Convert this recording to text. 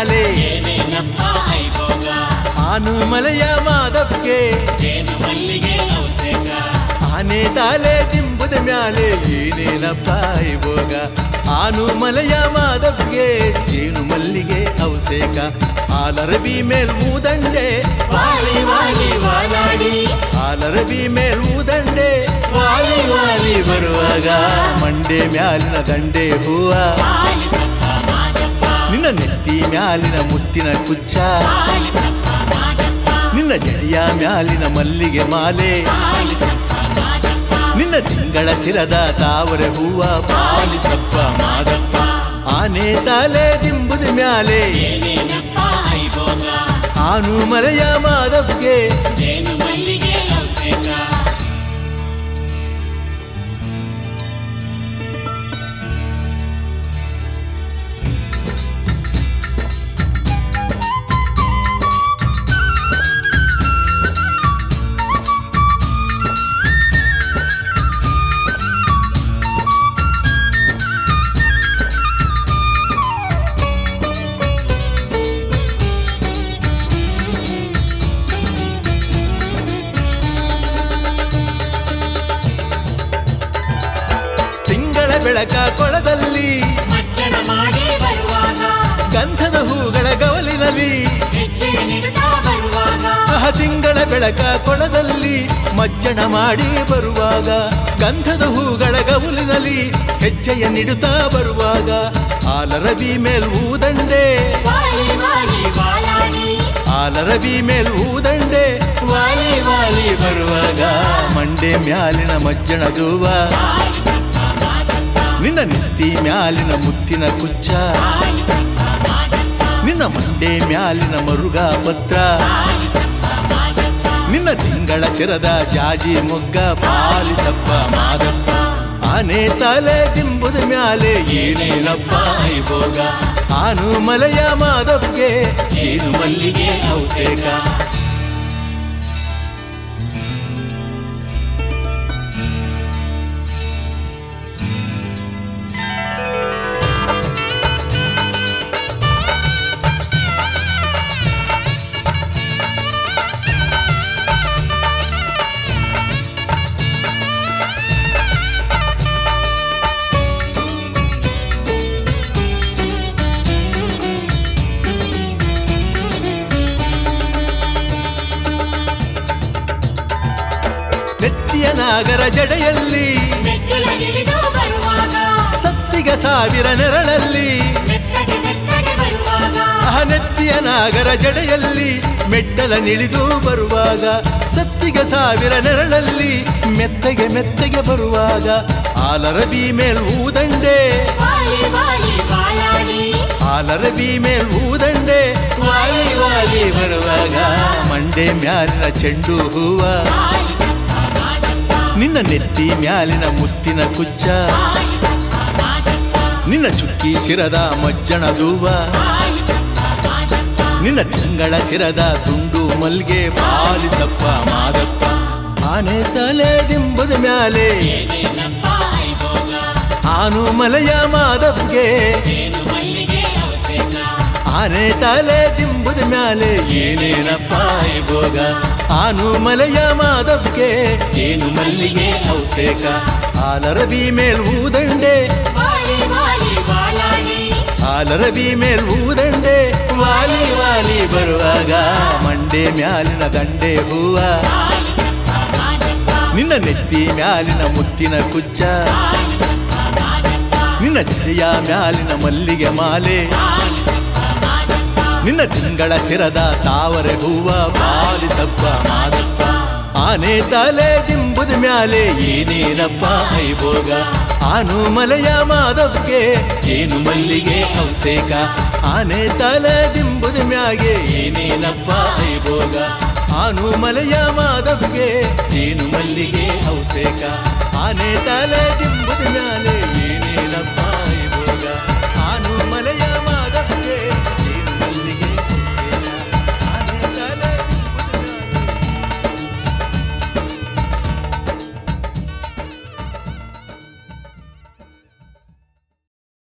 ಮ್ಯಾಲೆ ಏನೇನಪ್ಪ ಐಭೋಗ ಆನು ಮಲಯ ಮಾದವ್ಗೆ ಜೇನು ಮಲ್ಲಿಗೆ ಔಸೇಕ ಆನೆ ತಾಲೆ ದಿಂಬುದ ಮ್ಯಾಲೆ ಏನೇನಪ್ಪ ಇವಾಗ ಆನು ಮಲಯ ಮಾದವ್ಗೆ ಜೇನು ಮಲ್ಲಿಗೆ ಔಸೇಕ ಆಲರಬಿ ಮೇಲ್ ಊದಂಡೆ ವಾಲಿ ವಾಲಿ ವಾಲಾಡಿ ಆಲರಬಿ ಮೇಲ್ ಊದಂಡೆ ವಾಲಿ ವಾಲಿ ಬರುವಾಗ ಮಂಡೆ ಮ್ಯಾಲಿನ ದಂಡೆ ಹೂವ ಆಲಿಸಪ್ಪ ಮಾದಪ್ಪ ನಿನ್ನ ನೆತ್ತಿ ಮ್ಯಾಲಿನ ಮುತ್ತಿನ ಕುಚ್ಚ ಆಲಿಸಪ್ಪ ಮಾದಪ್ಪ ನಿನ್ನ ಜಡಿಯ ಮ್ಯಾಲಿನ ಮಲ್ಲಿಗೆ ಮಾಲೆ ಆಲಿಸಪ್ಪ ಮಾದಪ್ಪ ನಿನ್ನ ತಿಂಗಳ ಶಿರದ ತಾವರೆ ಹೂವ ಪಾಲಿಸಪ್ಪ ಮಾದಪ್ಪ ಆನೆ ತಾಲೆ ದಿಂಬುದ ಮ್ಯಾಲೆ ಏನೇನಪ್ಪ ಐಭೋಗ ಆನು ಮರೆಯ ಮಾದವ್ಗೆ ಜೇನು ಮಲ್ಲಿಗೆ ಔಸೇಕ ತಿಂಗಳ ಬೆಳಕ ಕೊಳದಲ್ಲಿ ಮಜ್ಜನ ಮಾಡಿ ಬರುವಾಗ ಗಂಧದ ಹೂಗಳ ಗವಲಿನಲ್ಲಿ ಹೆಜ್ಜೆ ನಿಡುತ್ತಾ ಬರುವಾಗ ಆಹ ತಿಂಗಳ ಬೆಳಕ ಕೊಳದಲ್ಲಿ ಮಜ್ಜನ ಮಾಡಿ ಬರುವಾಗ ಗಂಧದ ಹೂಗಳ ಗವಲಿನಲ್ಲಿ ಹೆಜ್ಜೆಯ ನಿಡುತ್ತಾ ಬರುವಾಗ ಆಲರಬಿ ಮೇಲ್ ಊದಂಡೆ ವಾಲಿ ವಾಲಿ ವಾಲಾಡಿ ಆಲರಬಿ ಮೇಲ್ ಊದಂಡೆ ವಾಲಿ ವಾಲಿ ಬರುವಾಗ ಮಂಡೆ ಮ್ಯಾಲಿನ ಮಜ್ಜನ ದೂವ ಆಲಿಸಪ್ಪ ಮಾದಪ್ಪ ನಿನ್ನ ನೆತ್ತಿ ಮ್ಯಾಲಿನ ಮುತ್ತಿನ ಕುಚ್ಚ ಆಲಿಸಪ್ಪ ಮಾದಪ್ಪ ನಿನ್ನ ಮಂಡೆ ಮ್ಯಾಲಿನ ಮರುಗ ಪತ್ರ ಆಲಿಸಪ್ಪ ಮಾದಪ್ಪ ನಿನ್ನ ತಿಂಗಳ ಶಿರದ ಜಾಜಿ ಮೊಗ್ಗ ಪಾಲಿಸಪ್ಪ ಮಾದಪ್ಪ ಆನೆ ತಲೆ ದಿಂಬುದ ಮ್ಯಾಲೆ ಏನೇನಪ್ಪ ಐಭೋಗ ಆನು ಮಲಯ ಮಾದವ್ಗೆ ಜೇನು ಮಲ್ಲಿಗೆ ಔಸೇಕ ನೆತ್ತಿಯ ನಾಗರ ಜಡೆಯಲ್ಲಿ ಮೆಟ್ಟಿಲಗಿಳಿದು ಬರುವಾಗ ಸತ್ತಿಗ ಸಾವಿರ ನೆರಳಲ್ಲಿ ಮೆತ್ತಗೆ ಮೆತ್ತಗೆ ಬರುವಾಗ ಆಹ ನೆತ್ತಿಯ ನಾಗರ ಜಡೆಯಲ್ಲಿ ಮೆಟ್ಟಲ ನಿಳಿದು ಬರುವಾಗ ಸತ್ತಿಗ ಸಾವಿರ ನೆರಳಲ್ಲಿ ಮೆತ್ತಗೆ ಮೆತ್ತಗೆ ಬರುವಾಗ ಆಲರಬಿ ಮೇಲ್ ಊದಂಡೆ ವಾಲಿ ವಾಲಿ ವಾಲಾಡಿ ಆಲರಬಿ ಮೇಲ್ ಊದಂಡೆ ವಾಲಿ ವಾಲಿ ಬರುವಾಗ ಮಂಡೆ ಮ್ಯಾಲಿನ ಚೆಂಡು ಹೂವ ಆಲಿಸಪ್ಪ ಮಾದಪ್ಪ ನಿನ್ನ ನೆತ್ತಿ ಮ್ಯಾಲಿನ ಮುತ್ತಿನ ಕುಚ್ಚ ಆಲಿಸಪ್ಪ ಮಾದಪ್ಪ ನಿನ್ನ ಚುಕ್ಕಿ ಶಿರದ ಮಜ್ಜನ ದೂವ ಆಲಿಸಪ್ಪ ಮಾದಪ್ಪ ನಿನ್ನ ತಿಂಗಳ ಶಿರದ ತುಂಡು ಮಲ್ಗೆ ಪಾಲಿಸಪ್ಪ ಮಾದಪ್ಪ ಆನೆ ತಲೆ ದಿಂಬದ ಮ್ಯಾಲೆ ಏನೇನಪ್ಪ ಐಭೋಗ ಆನು ಮಲಯ ಮಾದವ್ಗೆ ಜೇನು ಮಲ್ಲಿಗೆ ಔಸೇಕ ಆನೆ ತಲೆ ದಿಂಬುದ ಮ್ಯಾಲೆ ಏನೇನಪ್ಪ ಭೋಗ ಆನು ಮಲಯ ಮಾದವ್ಗೆ ಜೇನು ಮಲ್ಲಿಗೆ ಔಸೇಕ ಆಲರಬಿ ಮೇಲ್ ಊದಂಡೆ ವಾಲಿ ವಾಲಿ ವಾಲಾಡಿ ಆಲರಬಿ ಮೇಲ್ ಊದಂಡೆ ವಾಲಿ ವಾಲಿ ಬರುವಾಗ ಮಂಡೆ ಮ್ಯಾಲಿನ ದಂಡೆ ಹೂವ ಆಲಿಸಪ್ಪ ಮಾದಪ್ಪ ನಿನ್ನ ನೆತ್ತಿ ಮ್ಯಾಲಿನ ಮುತ್ತಿನ ಕುಚ್ಚ ಆಲಿಸಪ್ಪ ಮಾದಪ್ಪ ನಿನ್ನ ಜಡೆಯ ಮ್ಯಾಲಿನ ಮಲ್ಲಿಗೆ ಮಾಲೆ ಆಲಿಸಪ್ಪ ಮಾದಪ್ಪ ನಿನ್ನ ತಿಂಗಳ ಶಿರದ ತಾವರೆ ಹೂವ ಪಾಲಿಸಪ್ಪ ಮಾದಪ್ಪ ಆನೆ ತಲೆ ದಿಂಬುದ ಮ್ಯಾಲೆ ಏನೇನಪ್ಪ ಐಭೋಗ ಆನು ಮಲಯ ಮಾದವ್ಗೆ ಜೇನು ಮಲ್ಲಿಗೆ ಔಸೇಕ ಆನೆ ತಲೆ ದಿಂಬುದ ಮ್ಯಾಗೆ ಏನೇನಪ್ಪ ಐಭೋಗ ಆನು ಮಲಯ ಮಾದವ್ಗೆ ಜೇನು ಮಲ್ಲಿಗೆ ಔಸೇಕ ಆನೆ ತಲೆ ದಿಂಬುದ ಮ್ಯಾಲೆ ಏನು